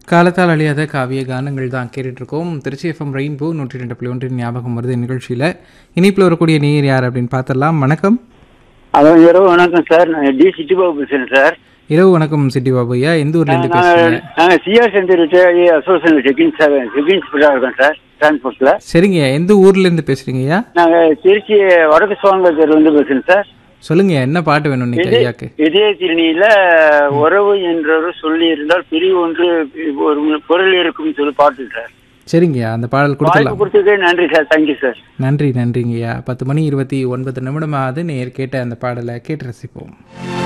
காலத்தால் அழியாத காவிய கானங்கள் தான் கேட்டுட்டு இருக்கோம் திருச்சி எஃப்எம் ரெயின்போ நூற்றி ரெண்டு புள்ளி ஒன்றின் ஞாபகம் வருது நிகழ்ச்சியில் இனிப்பில் வரக்கூடிய நேயர் யார் அப்படின்னு பார்த்துடலாம் வணக்கம் ஹலோ இரவு வணக்கம் சார் நான் டி சிட்டி பாபு பேசுறேன் சார் இரவு வணக்கம் சிட்டி பாபு ஐயா எந்த ஊர்லேருந்து நாங்கள் பேசுறீங்க நாங்கள் CR centre association checking sir checking ஸ்பீடாக இருக்கோம் சார் டிரான்ஸ்போர்ட்டில் சரிங்க எந்த ஊர்லேருந்து பேசுறீங்க ஐயா நாங்கள் திருச்சி வடக்கு சுவாங்கத்தில் வந்து பேசுகிறேன் சார் சொல்லுங்க என்ன பாட்டு வேணும் இன்னைக்கு ஐயாக்கு இதய திருநியில உறவு என்றொரு சொல்லி இருந்தால் பிரிவு ஒன்று ஒரு பொருள் இருக்கும் சொல்லி பாட்டு சார் சரிங்கய்யா அந்த பாடல் வாய்ப்பு கொடுத்துடலாம் கொடுத்ததுக்கு நன்றி சார் தேங்க்யூ சார் நன்றி நன்றிங்கய்யா பத்து மணி இருபத்தி ஒன்பது நிமிடம் ஆகுது நேர் கேட்ட அந்த பாடலை கேட்டு ரசிப்போம்